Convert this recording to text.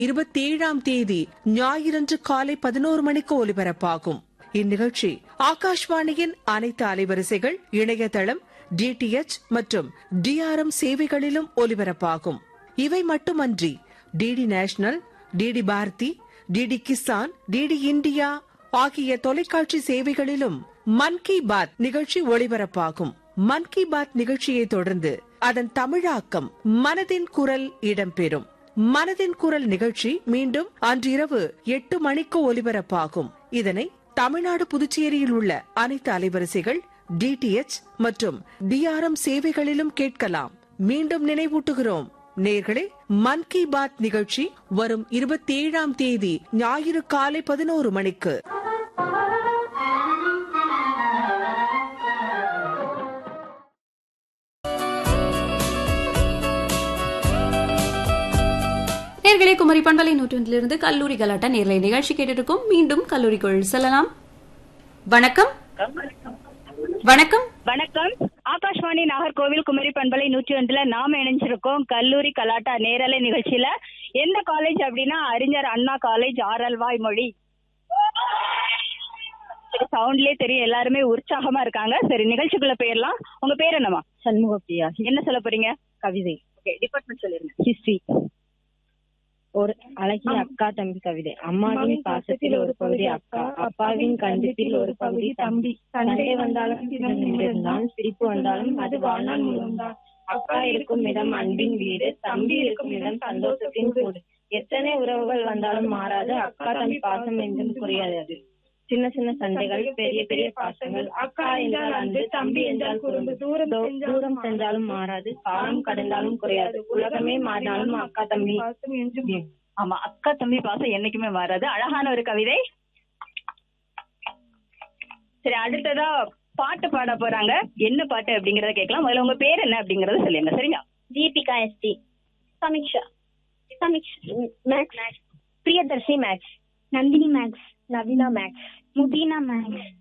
இருபத்தேழாம் தேதி ஞாயிறன்று காலை பதினோரு மணிக்கு ஒலிபரப்பாகும் இந்நிகழ்ச்சி ஆகாஷ்வாணியின் அனைத்து அலைவரிசைகள் இணையதளம் டிடிஎச் மற்றும் டிஆர்எம் சேவைகளிலும் ஒலிபரப்பாகும் இவை மட்டுமன்றி DD national DD Bharati DD Kisan DD India ஆகிய தொலைக்காட்சி சேவைகளிலும் மன் கி பாத் நிகழ்ச்சி ஒளிபரப்பாகும் மன் கி பாத் நிகழ்ச்சியை தொடர்ந்து அதன் தமிழாக்கம் மனதின் குரல் இடம்பெறும் மனதின் குரல் நிகழ்ச்சி மீண்டும் அன்றிரவு எட்டு மணிக்கு ஒலிபரப்பாகும் இதனை தமிழ்நாடு புதுச்சேரியில் உள்ள அனைத்து அலைவரிசைகள் டிடிஎச் மற்றும் டிஆர்எம் சேவைகளிலும் கேட்கலாம் மீண்டும் நினைவூட்டுகிறோம் நேர்களே மன் கி பாத் நிகழ்ச்சி வரும் இருபத்தேழாம் தேதி ஞாயிறு காலை பதினோரு மணிக்கு நேர்களே குமரி பண்பலை நூற்றொன்றிலிருந்து கல்லூரி கலாட்டா நேர்லை நிகழ்ச்சி கேட்டிருக்கோம் மீண்டும் கல்லூரிக்குள் செல்லலாம் வணக்கம் வணக்கம் வணக்கம் ஆகாஷ்வாணி நாகர்கோவில் குமரி பண்பலை நூற்றி ஒன்றுல நாம இணைஞ்சிருக்கோம் கல்லூரி கலாட்டா நேரலை நிகழ்ச்சியில எந்த காலேஜ் அப்படின்னா அறிஞர் அண்ணா காலேஜ் ஆரல்வாய் மொழி சவுண்ட்லயே தெரியும் எல்லாருமே உற்சாகமா இருக்காங்க சரி நிகழ்ச்சிக்குள்ள போயிடலாம் உங்க பேர் என்னமா சண்முக பிரியா என்ன சொல்ல போறீங்க கவிதை ஓகே டிபார்ட்மெண்ட் சொல்லிருங்க ஹிஸ்டரி ஒரு அழகிய அக்கா தம்பி கவிதை அம்மாவின் பாசத்தில் ஒரு பகுதி அக்கா அப்பாவின் கண்டிப்பில் ஒரு பகுதி தம்பி சண்டை வந்தாலும் இருந்தான் சிரிப்பு வந்தாலும் அது வாழ்நாள் முழுவதும் அக்கா இருக்கும் இடம் அன்பின் வீடு தம்பி இருக்கும் இடம் சந்தோஷத்தின் கூடு எத்தனை உறவுகள் வந்தாலும் மாறாது அக்கா தம்பி பாசம் என்றும் குறையாது சின்ன சின்ன சண்டைகள் பெரிய பெரிய பாசங்கள் அக்கா என்றால் அன்பு தம்பி என்றால் குறும்பு தூரம் தூரம் சென்றாலும் மாறாது காலம் கடந்தாலும் குறையாது உலகமே மாறினாலும் அக்கா தம்பி பாசம் என்றும் ஆமா அக்கா தம்பி பாசம் என்னைக்குமே மாறாது அழகான ஒரு கவிதை சரி அடுத்ததா பாட்டு பாட போறாங்க என்ன பாட்டு அப்படிங்கறத கேட்கலாம் முதல்ல உங்க பேர் என்ன அப்படிங்கறத சொல்லுங்க சரிங்களா Deepika ST Sameeksha Sameeksha max Priyadarshi max Nandini max Naveena max Mubeena maths